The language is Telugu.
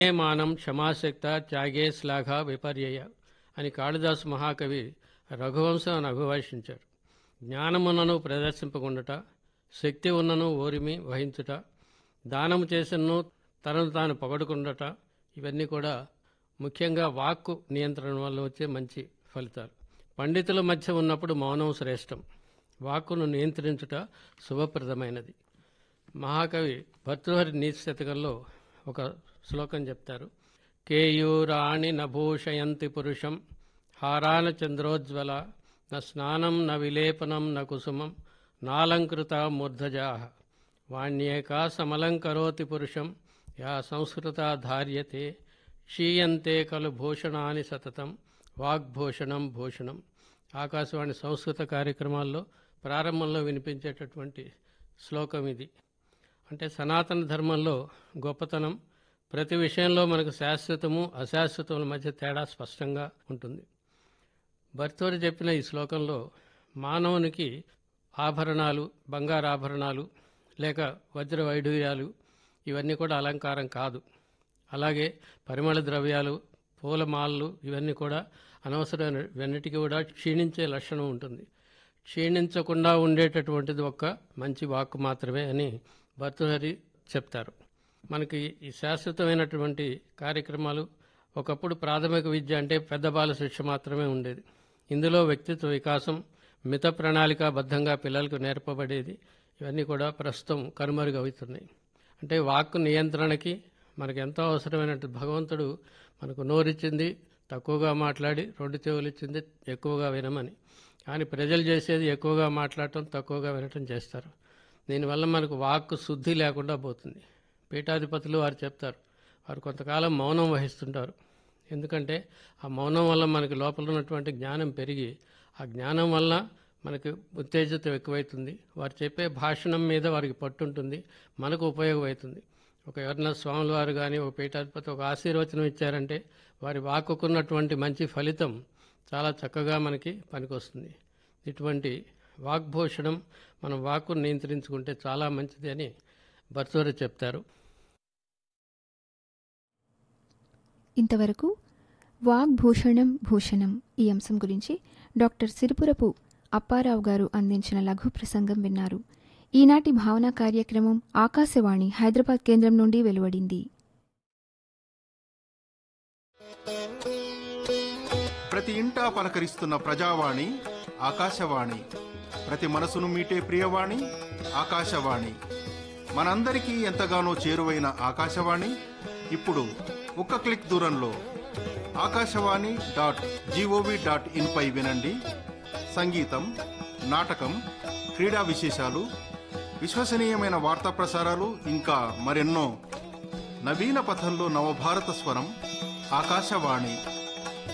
మానం క్షమాశక్త త్యాగే శ్లాఘ విపర్యయ అని కాళిదాసు మహాకవి రఘువంశం అని అభిభాషించారు జ్ఞానమున్నను ప్రదర్శింపకుండుట శక్తి ఉన్నను ఓరిమి వహించుట దానము చేసను తనను తాను పొగడుకుండట ఇవన్నీ కూడా ముఖ్యంగా వాక్కు నియంత్రణ వల్ల వచ్చే మంచి ఫలితాలు పండితుల మధ్య ఉన్నప్పుడు మౌనం శ్రేష్టం వాక్కును నియంత్రించుట శుభప్రదమైనది మహాకవి భర్తృహరి నీతి శతకంలో ఒక శ్లోకం చెప్తారు కేయూరాణి నభూషయంతి పురుషం హారాన చంద్రోజ్వల న స్నానం న విలేపనం న కుసుమం నాలంకృత మూర్ధజా వాణ్యేకా సమలంకరోతి పురుషం యా సంస్కృత ధార్యతే క్షీయంతే ఖలు భూషణాని సతతం వాగ్భూషణం భూషణం ఆకాశవాణి సంస్కృత కార్యక్రమాల్లో ప్రారంభంలో వినిపించేటటువంటి శ్లోకం ఇది అంటే సనాతన ధర్మంలో గొప్పతనం ప్రతి విషయంలో మనకు శాశ్వతము అశాశ్వతముల మధ్య తేడా స్పష్టంగా ఉంటుంది భర్తోరి చెప్పిన ఈ శ్లోకంలో మానవునికి ఆభరణాలు బంగారు ఆభరణాలు లేక వజ్ర వైఢూర్యాలు ఇవన్నీ కూడా అలంకారం కాదు అలాగే పరిమళ ద్రవ్యాలు పూలమాలలు ఇవన్నీ కూడా అనవసరమైన ఇవన్నిటికీ కూడా క్షీణించే లక్షణం ఉంటుంది క్షీణించకుండా ఉండేటటువంటిది ఒక్క మంచి వాక్కు మాత్రమే అని భర్తృహరి చెప్తారు మనకి ఈ శాశ్వతమైనటువంటి కార్యక్రమాలు ఒకప్పుడు ప్రాథమిక విద్య అంటే పెద్ద బాల శిక్ష మాత్రమే ఉండేది ఇందులో వ్యక్తిత్వ వికాసం మిత ప్రణాళికాబద్ధంగా పిల్లలకు నేర్పబడేది ఇవన్నీ కూడా ప్రస్తుతం కనుమరుగవుతున్నాయి అంటే వాక్కు నియంత్రణకి మనకు ఎంతో అవసరమైన భగవంతుడు మనకు నోరిచ్చింది తక్కువగా మాట్లాడి రెండు చెవులు ఇచ్చింది ఎక్కువగా వినమని కానీ ప్రజలు చేసేది ఎక్కువగా మాట్లాడటం తక్కువగా వినటం చేస్తారు దీనివల్ల మనకు వాక్కు శుద్ధి లేకుండా పోతుంది పీఠాధిపతులు వారు చెప్తారు వారు కొంతకాలం మౌనం వహిస్తుంటారు ఎందుకంటే ఆ మౌనం వల్ల మనకి లోపల ఉన్నటువంటి జ్ఞానం పెరిగి ఆ జ్ఞానం వల్ల మనకి ఉత్తేజితం ఎక్కువైతుంది వారు చెప్పే భాషణం మీద వారికి పట్టుంటుంది మనకు ఉపయోగమవుతుంది ఒక ఎవరన్నా స్వాముల వారు కానీ ఒక పీఠాధిపతి ఒక ఆశీర్వచనం ఇచ్చారంటే వారి వాక్కుకున్నటువంటి మంచి ఫలితం చాలా చక్కగా మనకి పనికొస్తుంది ఇటువంటి వాగ్భూషణం మనం వాక్కును నియంత్రించుకుంటే చాలా మంచిది అని భర్తూరి చెప్తారు ఇంతవరకు వాగ్భూషణం భూషణం ఈ అంశం గురించి డాక్టర్ సిరిపురపు అప్పారావు గారు అందించిన లఘు ప్రసంగం విన్నారు ఈనాటి భావన కార్యక్రమం ఆకాశవాణి హైదరాబాద్ కేంద్రం నుండి వెలువడింది ప్రతి ఇంటా పలకరిస్తున్న ప్రజావాణి ఆకాశవాణి ప్రతి మనసును మీటే ప్రియవాణి ఆకాశవాణి మనందరికీ ఎంతగానో చేరువైన ఆకాశవాణి ఇప్పుడు ఒక్క క్లిక్ దూరంలో Akashvani dot gov dot in పై వినండి సంగీతం నాటకం క్రీడా విశేషాలు విశ్వసనీయమైన వార్తా ప్రసారాలు ఇంకా మరెన్నో నవీన పథంలో నవభారత స్వరం ఆకాశవాణి